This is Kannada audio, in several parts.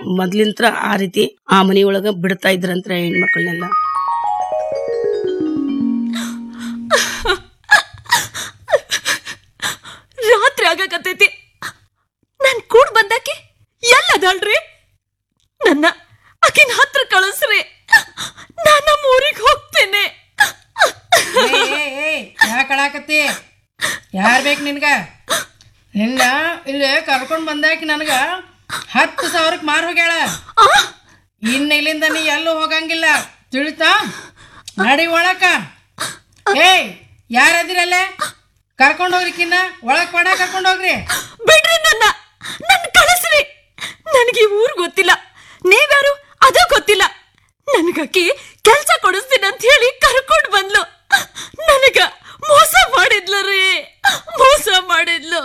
ಮೊದ್ಲಿಂತ್ರ ಆ ರೀತಿ ಆ ಮನಿಯೊಳಗ ಬಿಡ್ತಾ ಇದ್ರಂತ್ರ ಹೆಣ್ಮಕ್ಳನ್ನೆಲ್ಲ ರಾತ್ರಿ ಆಗಕತ್ತೈತಿ ನನ್ ಕೂಡ್ ಬಂದಾಕಿ ಎಲ್ಲದಳ್ರಿ ನನ್ನ ಆಕಿನ ಹತ್ರ ಕಳಿಸ್ರಿ ನಾನು ನಮ್ಮ ಊರಿಗೆ ಹೋಗ್ತೇನೆ ಯಾಕೆ ಕಳಾಕತ್ತಿ ಯಾರ್ ಬೇಕು ನಿನ್ಗ ನಿನ್ನ ಇಲ್ಲಿ ಕರ್ಕೊಂಡ್ ಬಂದಾಕಿ ನನಗ ಹತ್ತು ಸಾವಿರಕ್ಕೆ ಮಾರ್ ಹೋಗ್ಯಾಳ ಇನ್ನ ಇಲ್ಲಿಂದ ನೀ ಎಲ್ಲೂ ಹೋಗಂಗಿಲ್ಲ ತಿಳಿತಾ ನಡಿ ಒಳಕ ಏಯ್ ಯಾರದಿರಲ್ಲೇ ಕರ್ಕೊಂಡ್ ಹೋಗ್ರಿಕಿನ್ನ ಒಳಗ್ ಕೊಡ ಕರ್ಕೊಂಡ್ ಹೋಗ್ರಿ ಬಿಡ್ರಿ ನನ್ನ ನನ್ನ ಕಳಿಸ್ರಿ ನನಗೆ ಈ ಊರ್ ಗೊತ್ತಿಲ್ಲ ನೀವ್ಯಾರು ಅದು ಗೊತ್ತಿಲ್ಲ ನನಗಾಕಿ ಕೆಲ್ಸ ಕೊಡಿಸ್ತೀನಿ ಅಂತ ಹೇಳಿ ಕರ್ಕೊಂಡ್ ಬಂದ್ಲು ನನಗ ಮೋಸ ಮಾಡಿದ್ಲು ರೀ ಮೋಸ ಮಾಡಿದ್ಲು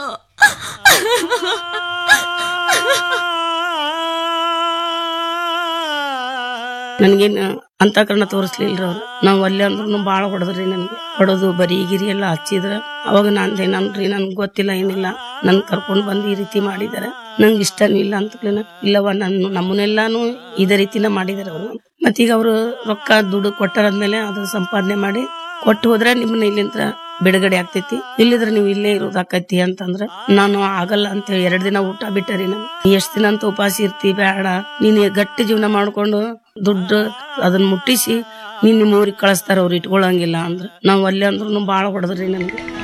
ನನ್ಗೇನು ಅಂತಕರಣ ತೋರಿಸ್ಲಿಲ್ರಿ ಅವ್ರು ನಾವ್ ಅಲ್ಲೇ ಅಂದ್ರೂ ಭಾಳ ಹೊಡೆದ್ರಿ ನನ್ಗೆ ಹೊಡೆದು ಬರೀ ಗಿರಿ ಎಲ್ಲ ಹಚ್ಚಿದ್ರ ಅವಾಗ ನಾನ್ ನನ್ರಿ ನನ್ಗೆ ಗೊತ್ತಿಲ್ಲ ಏನಿಲ್ಲ ನನ್ ಕರ್ಕೊಂಡ್ ಬಂದು ಈ ರೀತಿ ಮಾಡಿದಾರೆ ನಂಗೆ ಇಷ್ಟನೂ ಇಲ್ಲ ಅಂತ ಇಲ್ಲವ ನನ್ನ ನಮ್ಮನ್ನೆಲ್ಲಾನು ಇದೇ ರೀತಿನ ಮಾಡಿದಾರೆ ಅವರು ಮತ್ತೀಗ ಅವರು ರೊಕ್ಕ ದುಡ್ಡು ಕೊಟ್ಟಾರಾದ್ಮೇಲೆ ಅದು ಸಂಪಾದನೆ ಮಾಡಿ ಕೊಟ್ಟು ಹೋದ್ರೆ ನಿಮ್ಮನ್ನ ಇಲ್ಲಿಂದ ಬಿಡುಗಡೆ ಆಗ್ತೈತಿ ಇಲ್ಲಿದ್ರೆ ನೀವು ಇಲ್ಲೇ ಇರೋದಾಕೈತಿ ಅಂತಂದ್ರ ನಾನು ಆಗಲ್ಲ ಅಂತ ಹೇಳಿ ಎರಡ್ ದಿನ ಊಟ ಬಿಟ್ಟರಿ ನಾನು ಎಷ್ಟ್ ದಿನ ಅಂತ ಉಪವಾಸ ಇರ್ತಿ ಬೇಡ ನೀನ್ ಗಟ್ಟಿ ಜೀವನ ಮಾಡ್ಕೊಂಡು ದುಡ್ಡು ಅದನ್ನ ಮುಟ್ಟಿಸಿ ನೀನ್ ನಿಮ್ಮ ಊರಿಗೆ ಕಳಿಸ್ತಾರ ಅವ್ರು ಇಟ್ಕೊಳಂಗಿಲ್ಲ ಅಂದ್ರ ನಾವ್ ಅಲ್ಲೇ ಅಂದ್ರೂ ಬಾಳ ಹೊಡೆದ್ರಿ ನನ್ಗೆ